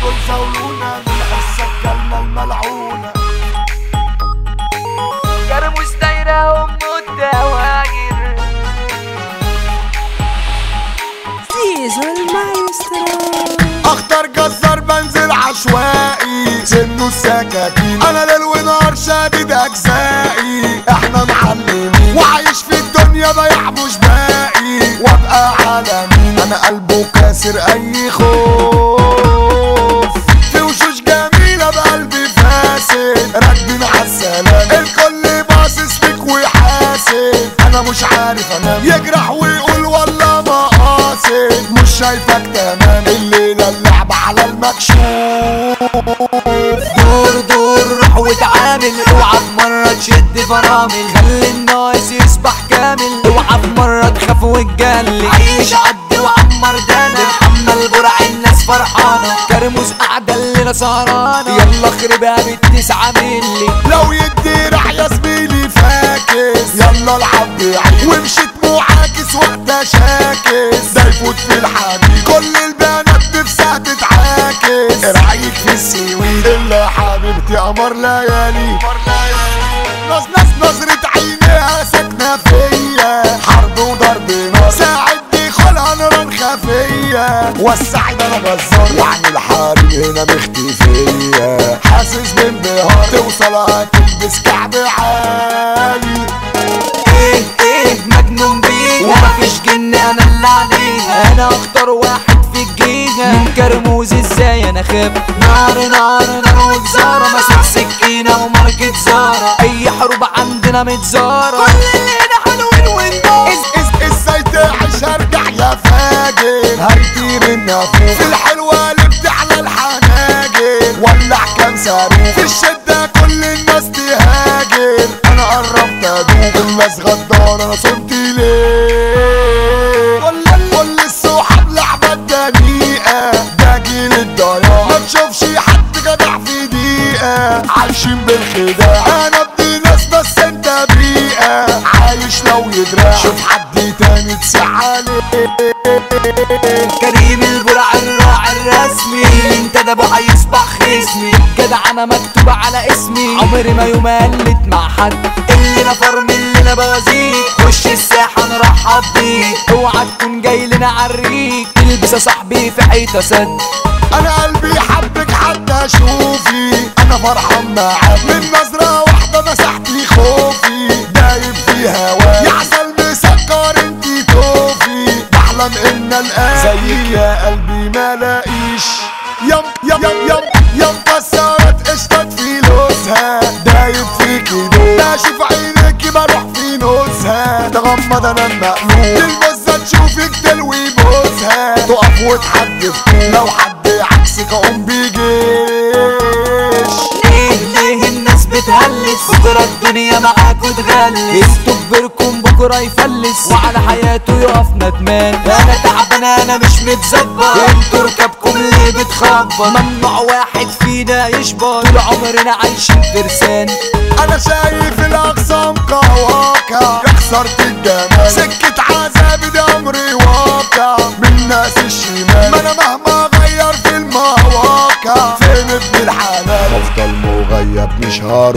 دول زولونا من حسة الكلمة الملعونة كرموس دايرة أم الدواير زيزو المايسترو اخطر جزار بنزل عشوائي سنه السكاكين انا ليل ونهار شادد اجزائي احنا معلمين وعايش في الدنيا ضيع مش باقي وابقى عالمين انا قلبه كاسر اي خوف في وشوش جميلة بقلبي فاسد راكبين عالسلام الكل باصص لك وحاسد انا مش عارف انام يجرح ويقول والله ما قاصد مش شايفك تمام الليلة اللعب على المكشوف دور دور روح وتعامل اوعى في مرة تشد فرامل خلي الناس يصبح كامل اوعى في مرة تخاف وتجلي عيش عد وعمر دانا محمل برع الناس فرحانة كرموز قاعدة الليلة سهرانة يلا خربها بالتسعة ملي لو يدي راح يا زميلي فاكس يلا العب بعيد ومشيت معاكس وقتها شاكس ده يفوت في الحديد كل البنات نفسها تتعاكس رايك في السويد الا حبيبتي قمر ليالي نظ نظ نظرة عينيها ساكنة فيا حرب وضرب نار ساعد دخولها نيران خفية والسعيد انا جزار يعني الحرب هنا مختفية حاسس بانبهار توصل هتلبس كعب عالي ايه ايه مجنون بيها ومفيش جن انا اللي عليها انا اختار واحد في الجيجا من كرموز ازاي انا خاف نار نار نار وجزارة ماسك سكينة وماركة زارة اي حروب عندنا متزارة كل الليلة حلوين ونضار إز إز ازاي تعيش ارجع يا فاجر هيطير النافوخ في الحلوة اللي بتعلى الحناجر ولع كام صاروخ في الشدة كل الناس تهاجر انا قربت ادوب الناس غدار انا صمت ليه كل كل الصحاب لعبة دنيئة ده جيل الضياع ما تشوفش حد جدع في دقيقة عايشين بالخداع انا ابني ناس بس انت بيئة عايش لو يدرع شوف حد تاني تسع عليه كريم البرع الراعي الرسمي انت ده بقى يصبح خصمي جدع انا مكتوب على اسمي عمري ما يوم قلت مع حد اللي نفر من اللي انا بوازيك خش الساحه نرحب بيك اوعى تكون جاي لنا عريك تلبس يا صاحبي في حيطه سد انا قلبي حبك حتى اشوفي انا فرحان معاك من نظرة واحدة مسحت لي خوفي دايب في هواك يا عسل مسكر انتي توفي بحلم ان الان زيك يا قلبي ما لاقيش يم يم يم يم يم كسرت قشطة في لوزها دايب فيكي دوب بشوف عينيكي بروح في نوزها تغمض انا المقلوب تلبسها تشوفك تلوي بوزها تقف وتحدف لو حد عكسك اقوم بيجيش ليه ليه الناس بتهلس بكرة الدنيا معاكوا تغلس انتوا كبركم بكرة يفلس وعلى حياته يقف ندمان انا تعبان انا مش متظبط انتوا ركابكم ليه بتخبط ممنوع واحد فينا يشبط طول عمرنا عايشين فرسان انا شايف الاقسام قواقع يا خسرت الجمال سكة عذابي دي امري واقع من ناس الشمال ما انا مهما اغير في المواقع فين ابن الحلال افضل مغيب مش هروح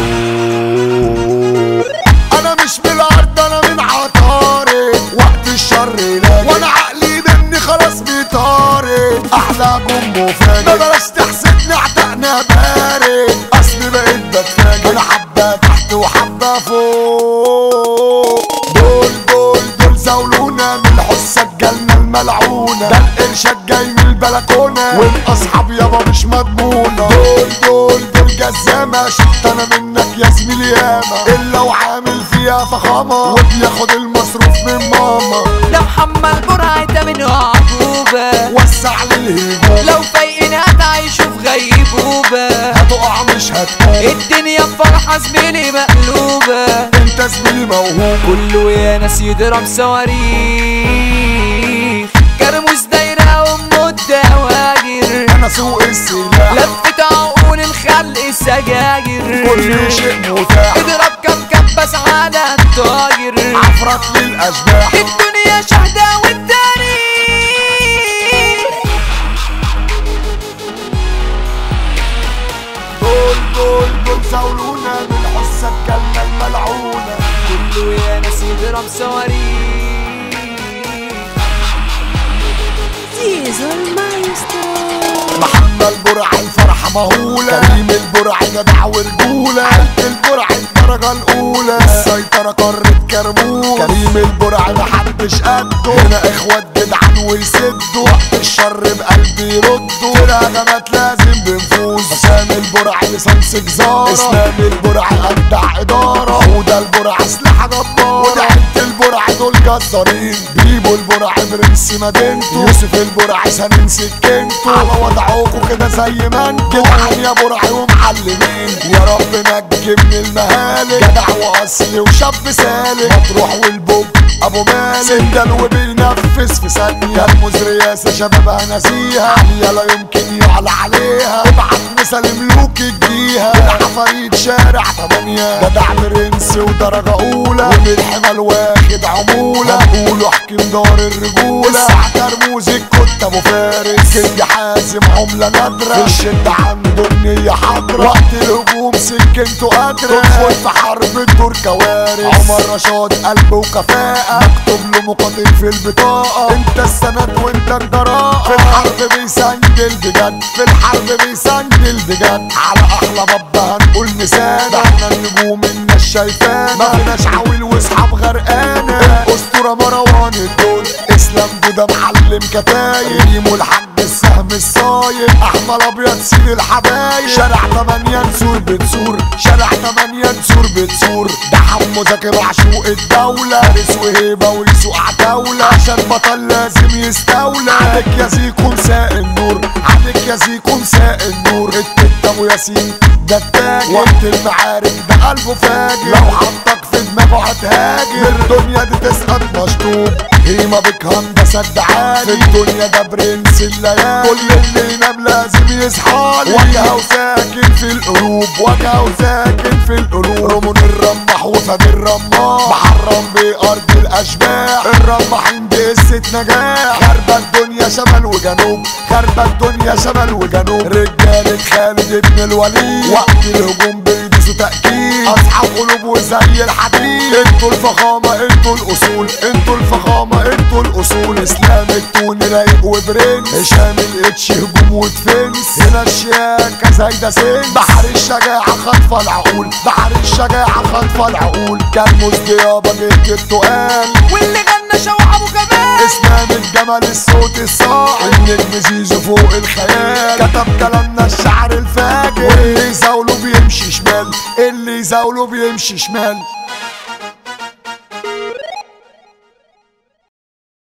انا مش من الارض انا من عطارد وقت الشر لاجي وانا عقلي مني خلاص بيطارد احلى جم مفاجئ ما بلاش تحسدني اعتقنا بارد اصل بقيت بتفاجئ انا حبه تحت وحبه فوق دول دول دول زولونا من الحسة جالنا الملعونة ده القرشات جاي من البلكونة والاصحاب يابا مش مضمونة دول دول دول جزامة شفت انا منك يا زميلي ياما الا وعامل فيها فخامة وبياخد المصروف من ماما ده محمد برعي ده من عقوبة وسع للهجوم لو فايقين هتعيشوا في غيبوبة هتقع مش هتقوم الدنيا بفرحة زميلي مقلوبة انت زميلي موهوب كله يا ناس يضرب صواريخ كرموس دايرة أم الدواجر انا سوق السلاح لفت عقول الخلق سجاجر كل شيء متاح اضرب كم كبس على التاجر عفرت للاشباح الدنيا شهدة والتاريخ صواريخ زيزو المايسترو محمد البرع الفرحة مهولة كريم البرع جدع ورجولة عيلة البرع الدرجة الأولى السيطرة قارة كرموز كريم البرع محدش قده هنا إخوات جدعان ويسدوا وقت الشر بقلبي يردوا في الهجمات لازم بنفوز حسام البرع لسانس جزارة إسلام البرع أبدع إدارة حودة البرع أسلحة جبارة وده عيلة البرع دول جزارين بيبو البرع برنس مدينته يوسف البرع سنين سكنته على وضعكوا كده زي ما انتوا جدعان يا برع ومعلمين يا رب نجي من المهالك جدع واصلي وشاب سالك مطروح والبوب ابو مالك سندل وبينفذ في ثانيه الموز رياسه شبابها ناسيها عاليه لا يمكن يعلى عليها ابعت مثل ملوك الجيها العفاريت شارع تمانية جدع برنس ودرجة أولى ومن الحمل واخد عمولة هنقوله حكيم دار الرجولة الساعة ترموز الكت أبو فارس كينج حازم عملة نادرة في الشدة عنده النية حاضرة وقت الهجوم سكنته قادرة تدخل في حرب الدور كوارث عمر رشاد قلب وكفاءة مكتوب له مقاتل في البطاقة انت السند وانت الجراءة في الحرب بيسجل بجد في الحرب بيسجل بجد على احلى بابا هنقول نسان ده احنا النجوم الناس شايفانا ما فيناش عويل واصحاب غرقانة الاسطورة مروان الدول اسلام جودة معلم كتايب ريمو الحاج السهم الصايم احمر ابيض سيد الحبايب شارع تمانية نسور بتسور شارع تمانية نسور بتسور ده حمو زكي معشوق الدولة فارس وهيبة ويسوق عتاولة عشان بطل لازم يستولى عليك يا زيكو مساء النور عليك يا زيكو مساء النور التت ابو ياسين ده التاجر وقت المعارك ده قلبه فاجر لو حطك في دماغه هتهاجر الدنيا دي تسقط مشطوب هيما بك هندسة عالي في الدنيا ده برنس الليالي كل اللي ينام لازم يصحالي وجهه وساكن في القلوب وجهه وساكن في القلوب رمون الرمح وفاد الرماح محرم بأرض الأشباح الرماحين دي قصة نجاح خربة الدنيا شمال وجنوب خربة الدنيا شمال وجنوب رجالة خالد ابن الوليد وقت الهجوم بيدوسوا تأكيد أصحاب قلوب وزي الحديد انتوا الفخامة انتوا الأصول انتوا الفخامة انتوا الأصول اسلام التوني رايق وبرنس هشام الاتش هجوم ودفنس هنا الشياكة زايدة سن بحر الشجاعة خاطفة العقول بحر الشجاعة خاطفة العقول كان ديابة جيت التقال واللي غنى شوح ابو كمال اسلام الجمل الصوت الصاعد النجم زيزو فوق الخيال كتب كلامنا الشعر الفاجر واللي يزاوله بيمشي شمال اللي يزاوله بيمشي شمال